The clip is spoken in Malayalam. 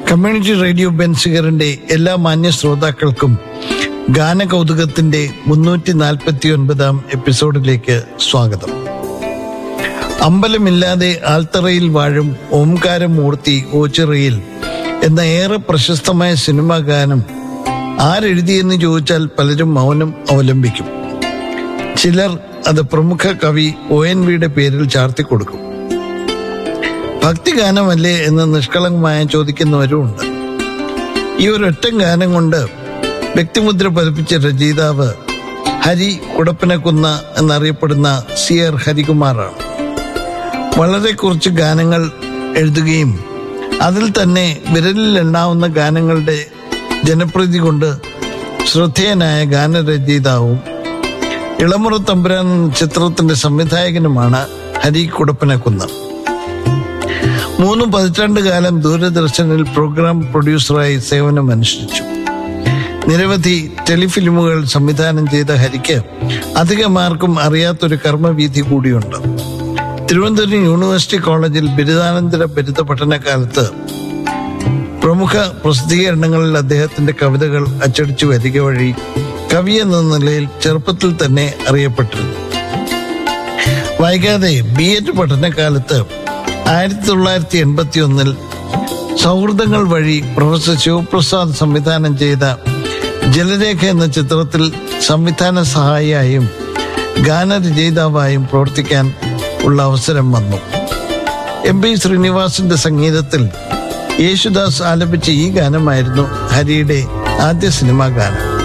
കമ്മ്യൂണിറ്റി റേഡിയോ ബെൻസിഗറിന്റെ എല്ലാ മാന്യ ശ്രോതാക്കൾക്കും ഗാനകൗതുകത്തിന്റെ മുന്നൂറ്റി നാൽപ്പത്തി ഒൻപതാം എപ്പിസോഡിലേക്ക് സ്വാഗതം അമ്പലമില്ലാതെ ആൽത്തറയിൽ വാഴും ഓംകാരമൂർത്തി ഓച്ചിറയിൽ എന്ന ഏറെ പ്രശസ്തമായ സിനിമാ ഗാനം ആരെഴുതിയെന്ന് ചോദിച്ചാൽ പലരും മൗനം അവലംബിക്കും ചിലർ അത് പ്രമുഖ കവി ഒ എൻ വിയുടെ പേരിൽ ചാർത്തിക്കൊടുക്കും ഭക്തിഗാനമല്ലേ എന്ന് നിഷ്കളങ്കമായ ചോദിക്കുന്നവരുമുണ്ട് ഈ ഒരൊറ്റ ഗാനം കൊണ്ട് വ്യക്തിമുദ്ര പതിപ്പിച്ച രചയിതാവ് ഹരി കുടപ്പനക്കുന്ന എന്നറിയപ്പെടുന്ന സി ആർ ഹരികുമാറാണ് വളരെ കുറച്ച് ഗാനങ്ങൾ എഴുതുകയും അതിൽ തന്നെ വിരലിൽ എണ്ണാവുന്ന ഗാനങ്ങളുടെ ജനപ്രീതി കൊണ്ട് ശ്രദ്ധേയനായ ഗാനരചയിതാവും ഇളമുറ തമ്പുരാൻ എന്ന ചിത്രത്തിന്റെ സംവിധായകനുമാണ് ഹരി കുടപ്പനക്കുന്ന് മൂന്ന് പതിറ്റാണ്ട് കാലം ദൂരദർശനിൽ പ്രോഗ്രാം പ്രൊഡ്യൂസറായി സേവനമനുഷ്ഠിച്ചു നിരവധി ടെലിഫിലിമുകൾ സംവിധാനം ചെയ്ത ഹരിക്ക് അധികമാർക്കും അറിയാത്തൊരു കർമ്മവീതി കൂടിയുണ്ട് തിരുവനന്തപുരം യൂണിവേഴ്സിറ്റി കോളേജിൽ ബിരുദാനന്തര ബിരുദ പഠനകാലത്ത് പ്രമുഖ പ്രസിദ്ധീകരണങ്ങളിൽ അദ്ദേഹത്തിന്റെ കവിതകൾ അച്ചടിച്ചു വരിക വഴി കവി എന്ന നിലയിൽ ചെറുപ്പത്തിൽ തന്നെ അറിയപ്പെട്ടിരുന്നു വൈകാതെ ബി എഡ് പഠനകാലത്ത് ആയിരത്തി തൊള്ളായിരത്തി എൺപത്തി ഒന്നിൽ സൗഹൃദങ്ങൾ വഴി പ്രൊഫസർ ശിവപ്രസാദ് സംവിധാനം ചെയ്ത ജലരേഖ എന്ന ചിത്രത്തിൽ സംവിധാന സഹായിയായും ഗാനരചയിതാവായും പ്രവർത്തിക്കാൻ ഉള്ള അവസരം വന്നു എം പി ശ്രീനിവാസിന്റെ സംഗീതത്തിൽ യേശുദാസ് ആലപിച്ച ഈ ഗാനമായിരുന്നു ഹരിയുടെ ആദ്യ സിനിമാ ഗാനം